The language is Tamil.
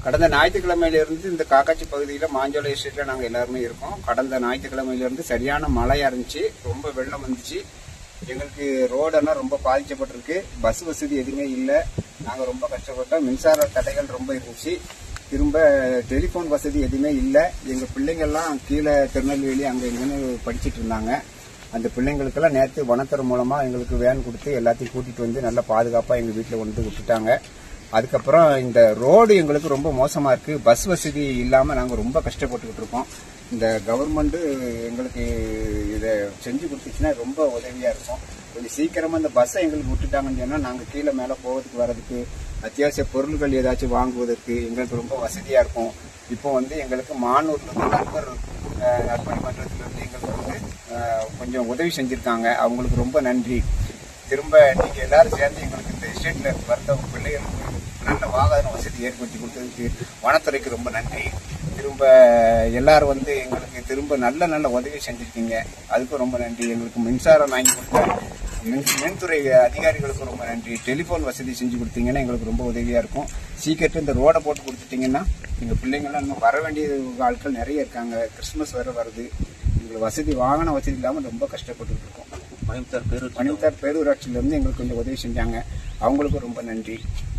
கடந்த ஞாயிற்றுக்கிழமையிலிருந்து இந்த காக்காட்சி பகுதியில் மாஞ்சோலை எஸ்டேட்டில் நாங்கள் எல்லாருமே இருக்கோம் கடந்த ஞாயிற்றுக்கிழமையிலிருந்து சரியான மழையா இருந்துச்சு ரொம்ப வெள்ளம் வந்துச்சு எங்களுக்கு ரோடெல்லாம் ரொம்ப பாதிக்கப்பட்டிருக்கு பஸ் வசதி எதுவுமே இல்லை நாங்கள் ரொம்ப கஷ்டப்பட்டோம் மின்சார தடைகள் ரொம்ப இருந்துச்சு திரும்ப டெலிஃபோன் வசதி எதுவுமே இல்லை எங்கள் பிள்ளைங்கள்லாம் கீழே திருநெல்வேலி அங்கே இங்கேன்னு படிச்சிட்டு இருந்தாங்க அந்த பிள்ளைங்களுக்கெல்லாம் நேற்று வனத்துறை மூலமாக எங்களுக்கு வேன் கொடுத்து எல்லாத்தையும் கூட்டிகிட்டு வந்து நல்லா பாதுகாப்பாக எங்கள் வீட்டில் கொண்டு வந்து விட்டுட்டாங்க அதுக்கப்புறம் இந்த ரோடு எங்களுக்கு ரொம்ப மோசமாக இருக்குது பஸ் வசதி இல்லாமல் நாங்கள் ரொம்ப கஷ்டப்பட்டுக்கிட்டு இருக்கோம் இந்த கவர்மெண்ட்டு எங்களுக்கு இதை செஞ்சு கொடுத்துச்சுன்னா ரொம்ப உதவியாக இருக்கும் கொஞ்சம் சீக்கிரமாக இந்த பஸ்ஸை எங்களுக்கு விட்டுட்டாங்கன்னு சொன்னால் நாங்கள் கீழே மேலே போகிறதுக்கு வர்றதுக்கு அத்தியாவசிய பொருட்கள் ஏதாச்சும் வாங்குவதற்கு எங்களுக்கு ரொம்ப வசதியாக இருக்கும் இப்போ வந்து எங்களுக்கு மானூர்லேருந்து நண்பர் அஹ், நற்பணி மன்றத்திலிருந்து எங்களுக்கு வந்து அஹ், கொஞ்சம் உதவி செஞ்சுருக்காங்க அவங்களுக்கு ரொம்ப நன்றி திரும்ப நீங்க எல்லாரும் சேர்ந்து எங்களுக்கு இந்த எஸ்டேட்ல வர்றவங்க பிள்ளைகளுக்கு நல்ல வாகன வசதி ஏற்படுத்தி கொடுத்ததுக்கு வனத்துறைக்கு ரொம்ப நன்றி திரும்ப எல்லாரும் வந்து எங்களுக்கு திரும்ப நல்ல நல்ல உதவி செஞ்சிருக்கீங்க அதுக்கும் ரொம்ப நன்றி எங்களுக்கு மின்சாரம் வாங்கி கொடுத்த மின் மின்துறை அதிகாரிகளுக்கும் ரொம்ப நன்றி டெலிஃபோன் வசதி செஞ்சு கொடுத்தீங்கன்னா எங்களுக்கு ரொம்ப உதவியா இருக்கும் சீக்கிரட்டு இந்த ரோடை போட்டு கொடுத்துட்டீங்கன்னா எங்க பிள்ளைங்களாம் இன்னும் வர வேண்டிய ஆட்கள் நிறைய இருக்காங்க கிறிஸ்துமஸ் வேற வருது எங்களுக்கு வசதி வாகன வசதி இல்லாமல் ரொம்ப கஷ்டப்பட்டு இருக்கோம் மணிமுத்தார் பேரு மணிமுத்தார் பேரூராட்சியிலேருந்து எங்களுக்கு கொஞ்சம் உதவி செஞ்சாங்க அவங்களுக்கும் ரொம்ப நன்றி